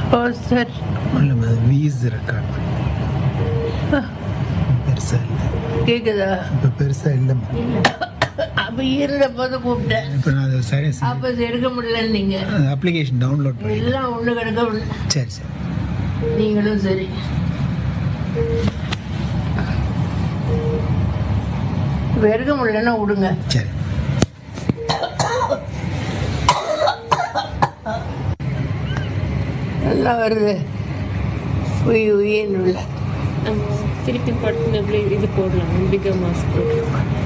ஓ சரி இல்லை views record பெருசாக இல்லை கேக்குதா இப்போ பெருசாக இல்லை அப்ப இருந்த போது கூப்பிட்டேன் இப்போ நான் அதை சரி அப்ப இது எடுக்க முடியலன்னு நீங்க அப்ளிகேஷன் டவுன்லோட் பண்ணி எல்லாம் ஒண்ணு கிடக்க ஒண்ணு. சரி சரி நீங்களும் சரி இப்ப எடுக்க முடியலன்னா விடுங்க சரி நல்லா வருது உய் உயின்னு உள்ள திருப்பி பட்டுன்னு அப்படியே இது போடலாம் பிகர் மாஸ்க்